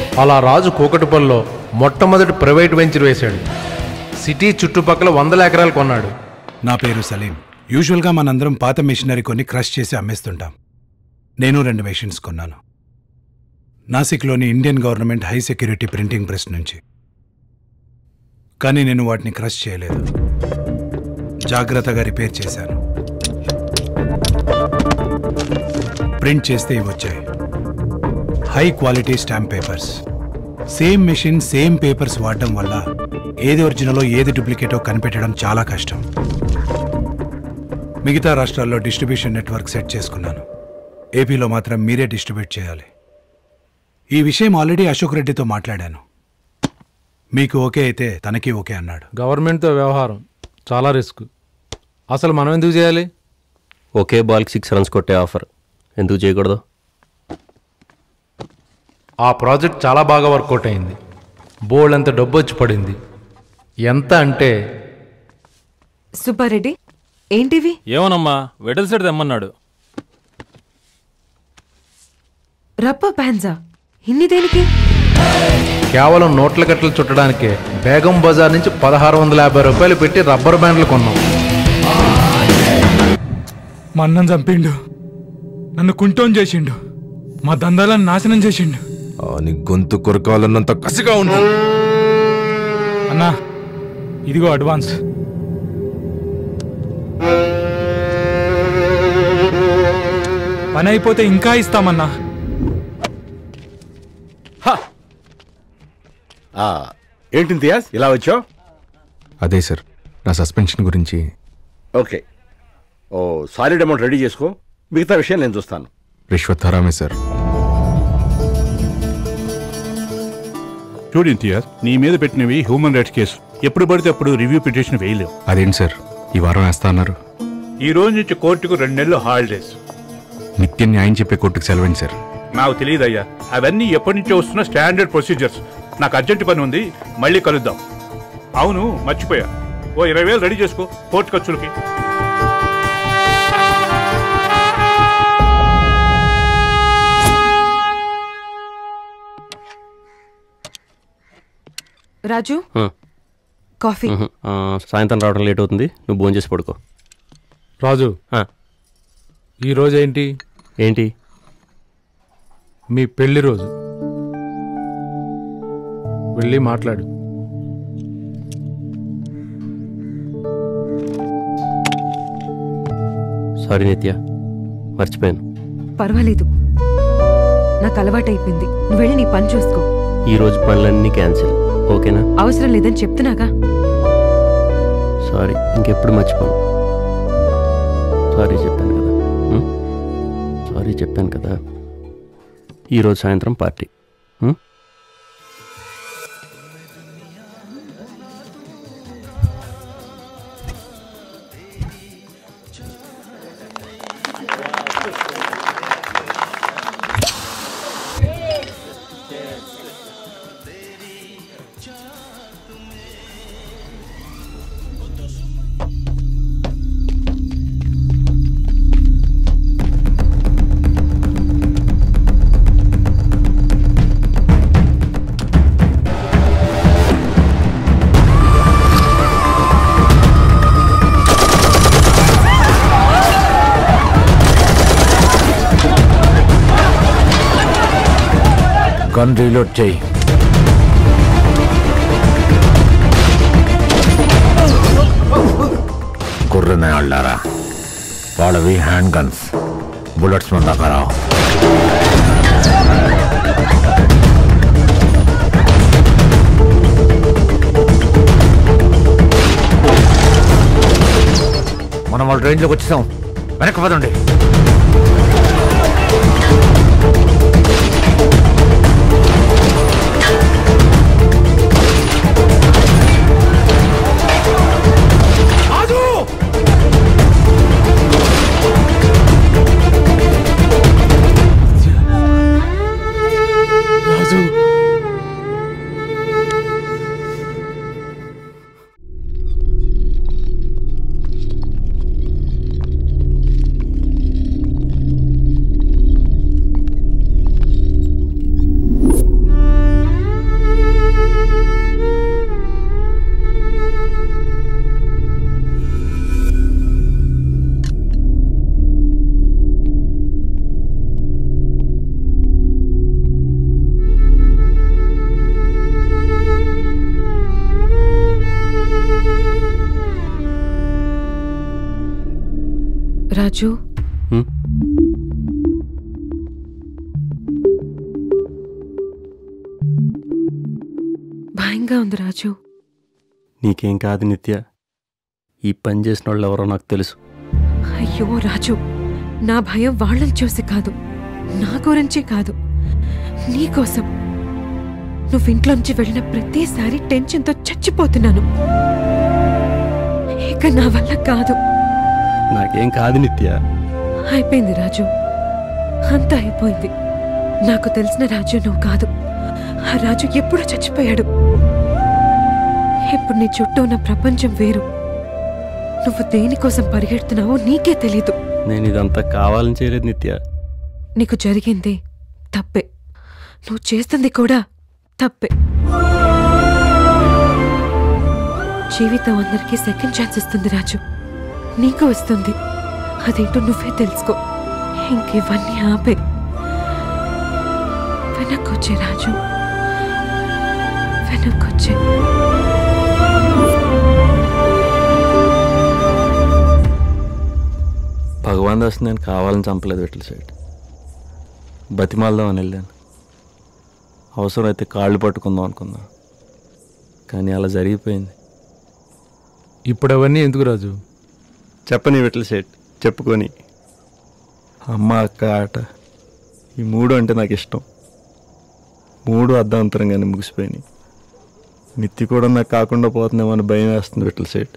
అలా రాజు కూకటిపల్లిలో మొట్టమొదటి private venture వేశాడు సిటీ చుట్టుపక్కల వందల ఎకరాలు కొన్నాడు నా పేరు సలీం యూజువల్గా మనందరం పాత మెషినరీ కొన్ని క్రష్ చేసి అమ్మేస్తుంటాం నేను రెండు మెషిన్స్ కొన్నాను నాసిక్లోని Indian government high security printing press నుంచి కానీ నేను వాటిని క్రష్ చేయలేదు జాగ్రత్తగా రిపేర్ చేశాను ప్రింట్ చేస్తే ఇవి వచ్చాయి high quality stamp papers same machine same papers వాడడం వల్ల ఏది ఒరిజినలో ఏది డూప్లికేటో కనిపెట్టడం చాలా కష్టం మిగతా రాష్ట్రాల్లో డిస్ట్రిబ్యూషన్ నెట్వర్క్ సెట్ చేసుకున్నాను ఏపీలో మాత్రం మీరే డిస్ట్రిబ్యూట్ చేయాలి ఈ విషయం ఆల్రెడీ అశోక్ రెడ్డితో మాట్లాడాను మీకు ఓకే అయితే తనకి ఓకే అన్నాడు గవర్నమెంట్తో వ్యవహారం చాలా రిస్క్ అసలు మనం ఎందుకు చేయాలి ఒకే బాల్కి సిక్స్ రన్స్ కొట్టే ఆఫర్ ఎందుకు చేయకూడదు ఆ ప్రాజెక్ట్ చాలా బాగా వర్కౌట్ అయింది బోల్డ్ అంత డబ్బు వచ్చి పడింది ఎంత అంటే సుబ్బారెడ్డి ఏంటివి ఏమోనమ్మా వెడల్ సెట్ తెమ్మన్నాడు రబ్బర్ బ్యాండ్సా ఇన్ని దేనికి కేవలం నోట్ల కట్టలు చుట్టడానికే బేగం బజార్ నుంచి పదహారు వందల యాభై రూపాయలు పెట్టి రబ్బర్ బ్యాండ్లు కొన్నాం మా అన్నం చంపిండు నన్ను కుంటోన్ చేసిండు మా దందాలను నాశనం చేసిండు నీ గొంతు కొరకాలన్నంత కసిగా ఉంది అన్నా ఇదిగో అడ్వాన్స్ పని అయిపోతే ఇంకా ఇస్తామన్నా ఆ, ఏంటి ఇంతియాజ్ ఇలా వచ్చావు అదే సార్ నా సస్పెన్షన్ గురించి ఓకే ఓ సాలిడ్ అమౌంట్ రెడీ చేసుకో మిగతా విషయం నేను చూస్తాను రిష్వత్ హరామే సార్ చూడు ఇంతియాజ్ నీ మీద పెట్టినవి హ్యూమన్ రైట్స్ కేసు ఎప్పుడు పడితే అప్పుడు రివ్యూ పిటిషన్ వేయలేవు అదేంటి సార్ ఈ వారం వేస్తా అన్నారు ఈ రోజు నుంచి కోర్టుకు రెండు నెలలు హాలిడేస్ నిత్యం న్యాయం చెప్పే కోర్టుకు సెలవండి సార్ నాకు తెలియదయ్యా అవన్నీ ఎప్పటి నుంచో వస్తున్న స్టాండర్డ్ ప్రొసీజర్స్ నాకు అర్జెంట్ పని ఉంది మళ్ళీ కలుద్దాం అవును మర్చిపోయా ఓ ఇరవై వేలు రెడీ చేసుకో కోర్టు ఖర్చులకి రాజు కాఫీ మ్మ్. ఆ, సాయంత్రం రావడం లేట్ అవుతుంది నువ్వు భోజనం చేసి పడుకో రాజు ఆ, ఈరోజు ఏంటి ఏంటి మీ పెళ్లి రోజు వెళ్ళి మాట్లాడు సారీ నిత్య మర్చిపోయాను పర్వాలేదు నాకు అలవాటైపోయింది నువ్వు వెళ్ళి నీ పని చూసుకో ఈ రోజు పనులన్నీ క్యాన్సిల్ ఓకేనా అవసరం లేదని చెప్తున్నాగా సారీ ఇంకెప్పుడు మర్చిపోను సారీ చెప్పాను కదా మ్మ్? సారీ చెప్పాను కదా ఈరోజు సాయంత్రం పార్టీ మ్మ్? గన్ రీలోడ్ చేయి కుర్రనాళ్ళారా వాళ్ళవి హ్యాండ్ గన్స్ బుల్లెట్స్ మన దగ్గర రావు. మనం వాళ్ళ రేంజ్లోకి వచ్చేసాం వెనక్కి పదండి రాజు రాజు హ్మ్? భయంగా ఉంది రాజు నీకేం కాదు నిత్య ఈ పని చేసిన వాళ్ళు ఎవరో నాకు తెలుసు అయ్యో రాజు నా భయం వాళ్ళని చూసి కాదు నా గురించి కాదు నీకోసం నువ్వు ఇంట్లోంచి వెళ్ళిన ప్రతిసారి టెన్షన్తో చచ్చిపోతున్నాను ఇక నా వల్ల కాదు నాకేం కాదు నిత్య అయిపోయింది రాజు అంతా అయిపోయింది నాకు తెలిసిన రాజు నువ్వు కాదు ఆ రాజు ఎప్పుడో చచ్చిపోయాడు ఇప్పుడు నీ చుట్టూ ఉన్న ప్రపంచం వేరు నువ్వు దేనికోసం పరిగెడుతున్నావో నీకే తెలీదు నేను ఇదంతా కావాలని చేయలేదు నిత్య నీకు జరిగింది తప్పే నువ్వు చేస్తుంది కూడా తప్పే జీవితం అందరికీ సెకండ్ ఛాన్స్ ఇస్తుంది రాజు నీకు వస్తుంది అదేంటో నువ్వే తెలుసుకో ఇంకివన్నీ ఆపే వెనక్కొచ్చే రాజు వెనక్కొచ్చే భగవాన్ దాస్ నేను కావాలని చంపలేదు విట్ల సైడ్ బతిమాలదామని వెళ్ళాను అవసరమైతే కాళ్ళు పట్టుకుందాం అనుకున్నా కానీ అలా జరిగిపోయింది ఇప్పుడు అవన్నీ ఎందుకు రాజు చెప్పని విట్ల సెట్ చెప్పుకొని అమ్మ అక్క ఆట ఈ మూడు అంటే నాకు ఇష్టం మూడు అర్ధాంతరంగానే ముగిసిపోయినాయి మిత్తి కూడా నాకు కాకుండా పోతుందేమో అని భయం వేస్తుంది విట్ల సెట్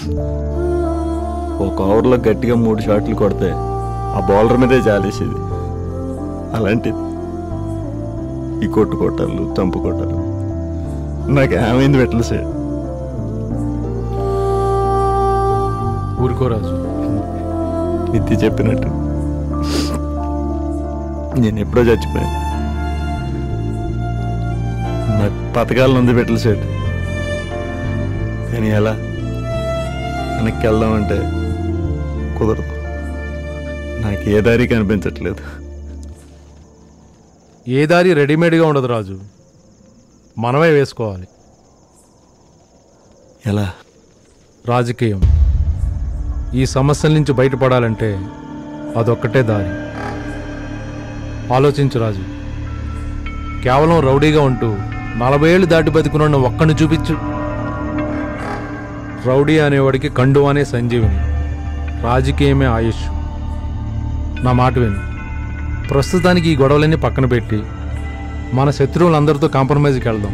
ఒక ఓవర్లో గట్టిగా మూడు షాట్లు కొడితే ఆ బౌలర్ మీదే జాలేసేది అలాంటిది ఈ కొట్టు కొట్టాలు చంపు కొట్టాలు నాకు ఏమైంది విట్ల సెట్ ఊరుకో రాజు నిత్య చెప్పినట్టు నేను ఎప్పుడో చచ్చిపోయాను నాకు పథకాలను ఉంది పెట్టలు సెట్ కానీ ఎలా వెనక్కి వెళ్దామంటే కుదరదు నాకు ఏ దారి కనిపించట్లేదు ఏ దారి రెడీమేడ్గా ఉండదు రాజు మనమే వేసుకోవాలి ఎలా రాజకీయం ఈ సమస్యల నుంచి బయటపడాలంటే అదొక్కటే దారి ఆలోచించు రాజు కేవలం రౌడీగా ఉంటూ నలభై ఏళ్ళు దాటి బతికున్న ఒక్కడిని చూపించు రౌడీ అనేవాడికి కండు అనే సంజీవిని రాజకీయమే ఆయుష్ నా మాట విను ప్రస్తుతానికి ఈ గొడవలన్నీ పక్కన పెట్టి మన శత్రువులందరితో కాంప్రమైజ్కి వెళ్దాం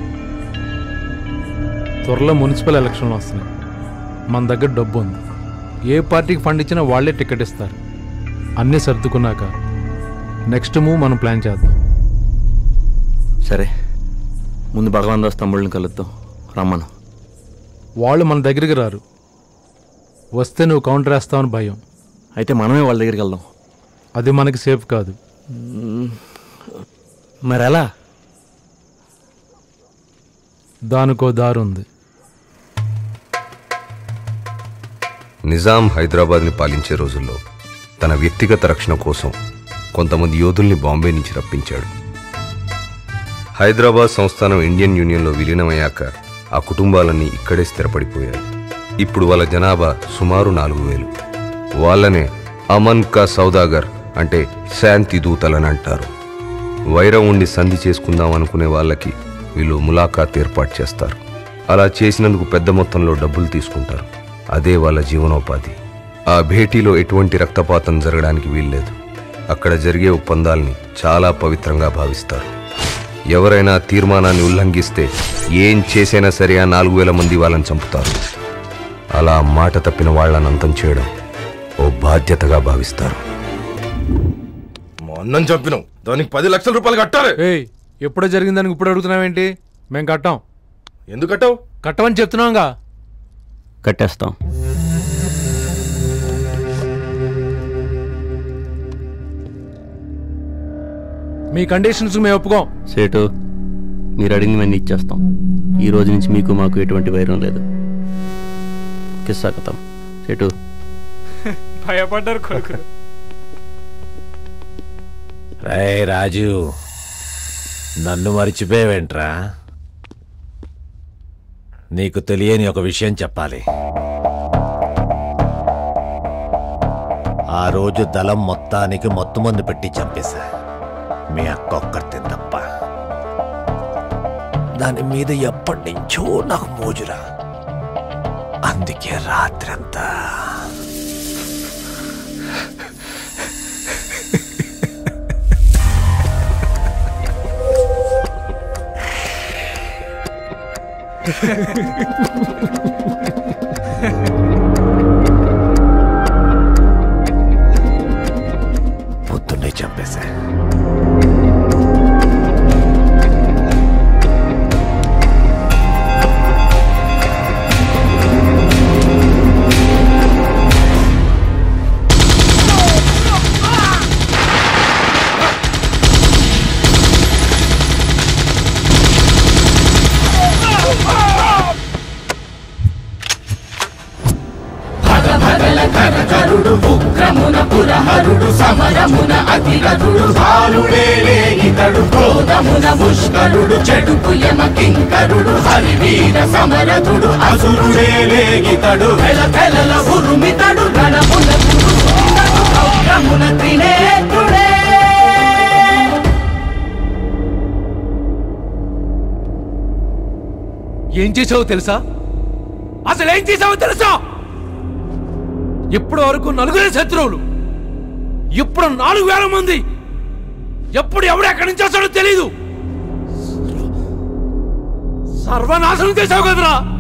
త్వరలో మున్సిపల్ ఎలక్షన్లు వస్తున్నాయి మన దగ్గర డబ్బు ఉంది ఏ పార్టీకి ఫండ్ ఇచ్చినా వాళ్ళే టికెట్ ఇస్తారు అన్నీ సర్దుకున్నాక నెక్స్ట్ మూవ్ మనం ప్లాన్ చేద్దాం సరే ముందు భగవాన్ దాస్ తమ్ముళ్ళని కలుద్దాం రమ్మను వాళ్ళు మన దగ్గరికి రారు వస్తే నువ్వు కౌంటర్ వేస్తావని భయం అయితే మనమే వాళ్ళ దగ్గరికి వెళ్దాం అది మనకి సేఫ్ కాదు మరి ఎలా దానికో దారి ఉంది నిజాం హైదరాబాద్ని పాలించే రోజుల్లో తన వ్యక్తిగత రక్షణ కోసం కొంతమంది యోధుల్ని బాంబే నుంచి రప్పించాడు హైదరాబాద్ సంస్థానం ఇండియన్ యూనియన్లో విలీనమయ్యాక ఆ కుటుంబాలన్నీ ఇక్కడే స్థిరపడిపోయాయి ఇప్పుడు వాళ్ళ జనాభా సుమారు నాలుగు వేలు వాళ్ళనే అమన్ కా సౌదాగర్ అంటే శాంతి దూతలని అంటారు వైరం ఉండి సంధి చేసుకుందాం అనుకునే వాళ్ళకి వీళ్ళు ములాఖాత్ ఏర్పాటు చేస్తారు అలా చేసినందుకు పెద్ద మొత్తంలో డబ్బులు తీసుకుంటారు అదే వాళ్ళ జీవనోపాధి ఆ భేటీలో ఎటువంటి రక్తపాతం జరగడానికి వీల్లేదు అక్కడ జరిగే ఒప్పందాల్ని చాలా పవిత్రంగా భావిస్తారు ఎవరైనా తీర్మానాన్ని ఉల్లంఘిస్తే ఏం చేసైనా సరే ఆ నాలుగు వేల మంది వాళ్ళని చంపుతారు అలా మాట తప్పిన వాళ్ళని అంతం చేయడం ఓ బాధ్యతగా భావిస్తారు మా అన్నం చంపినాం దానికి పది లక్షల రూపాయలు కట్టాలి ఏయ్ ఎప్పుడో జరిగిన దానికి ఇప్పుడు అడుగుతున్నావేంటి మేము కట్టాం ఎందుకు కట్టావు కట్టమని చెప్తున్నాంగా కట్టేస్తాం మీ కండిషన్స్ మేము ఒప్పుకోం సేటు మీరు అడిగినవన్నీ ఇచ్చేస్తాం ఈ రోజు నుంచి మీకు మాకు ఎటువంటి వైరం లేదు కిస్సా కథం సేటు భయపడ్డారు కొడుకులు రే రాజు నన్ను మర్చిపోయావేంట్రా నీకు తెలియని ఒక విషయం చెప్పాలి ఆ రోజు దళం మొత్తానికి మొత్తం మంది పెట్టి చంపేశా మీ అక్క ఒక్కరితే తప్ప దాని మీద ఎప్పటి నుంచో నాకు మోజురా అందుకే రాత్రంతా పొద్దున్నే చంపేశా కరుడు ఉగ్రమున పురహరుడు సమరమున అతిరథుడు బాలుడేలే ఇతడు క్రోధమున ముష్కరుడు చెడుపు యమ కింకరుడు హరివీర సమరథుడు అసురుడేలే ఇతడు వెల వెలల ఉరుమితడు రణమున ఉగ్రమున త్రినేత్రుడే ఏం చేసావో తెలుసా అసలు ఏం చేసావో తెలుసా ఇప్పటి వరకు నలుగురే శత్రువులు ఇప్పుడు నాలుగు వేల మంది ఎప్పుడు ఎవడు ఎక్కడి నుంచి వస్తాడో తెలీదు సర్వనాశనం చేసావు కదరా